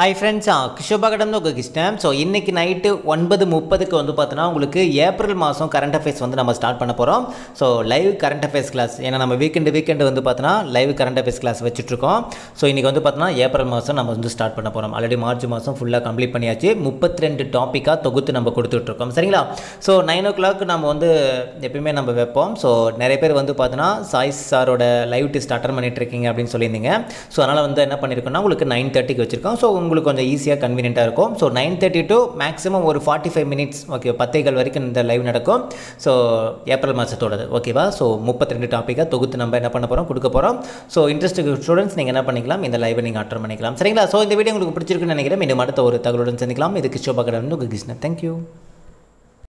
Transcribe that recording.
hi friends கிஷோபாகடம் உங்கள் Krishnan so இன்றைக்கி night ஒன்பது முப்பதுக்கு வந்து பார்த்தோன்னா உங்களுக்கு ஏப்ரல் மாதம் கரண்ட் அஃபேர்ஸ் வந்து நம்ம ஸ்டார்ட் பண்ண போகிறோம் so live current affairs class ஏன்னா நம்ம வீக்கெண்டு வீக்கெண்டு வந்து பார்த்தோன்னா லைவ் கரண்ட் அஃபேர்ஸ் கிளாஸ் வச்சுட்ருக்கோம் ஸோ இன்றைக்கி வந்து பார்த்தோன்னா ஏப்ரல் மாதம் நம்ம வந்து ஸ்டார்ட் பண்ண போகிறோம் ஆல்ரெடி மார்ச் மாதம் ஃபுல்லாக கம்ப்ளீட் பண்ணியாச்சு முப்பத்தி ரெண்டு டாப்பிக்காக தொகுத்து நம்ம கொடுத்துட்ருக்கோம் சரிங்களா ஸோ நைன் ஓ கிளாக் நம்ம வந்து எப்பயுமே நம்ம வைப்போம் ஸோ நிறைய பேர் வந்து பார்த்தோன்னா சாய்ஸ் சாரோட லைவ் டெஸ்ட் அட்டன் பண்ணிட்டு இருக்கீங்க அப்படின்னு சொல்லியிருந்தீங்க ஸோ அதனால் வந்து என்ன பண்ணியிருக்கோம்னா உங்களுக்கு நைன் தேர்ட்டிக்கு வச்சிருக்கோம் ஸோ உங்களுக்கு கொஞ்சம் ஈஸியாக கன்வீனியண்ட்டாக இருக்கும் so nine thirty to maximum ஒரு ஃபார்ட்டி ஃபைவ் மினிட்ஸ் ஓகே பத்தைகள் வரைக்கும் இந்த லைவ் நடக்கும் ஸோ ஏப்ரல் மாதத்தோடது ஓகேவா ஸோ முப்பத்தி ரெண்டு டாப்பிக்காக தொகுத்து நம்ம என்ன பண்ண போகிறோம் கொடுக்க போகிறோம் ஸோ இன்ட்ரெஸ்ட் ஸ்டூடெண்ட்ஸ் நீங்கள் என்ன பண்ணிக்கலாம் இந்த லைவை நீங்கள் அட்டன் பண்ணிக்கலாம் சரிங்களா ஸோ இந்த வீடியோ உங்களுக்கு பிடிச்சிருக்குன்னு நினைக்கிறேன் மீண்டும் அடுத்த ஒரு தகவலுடன் சந்திக்கலாம் இது கிஷோபா கடை உங்கள் கிருஷ்ணன் தேங்க்யூ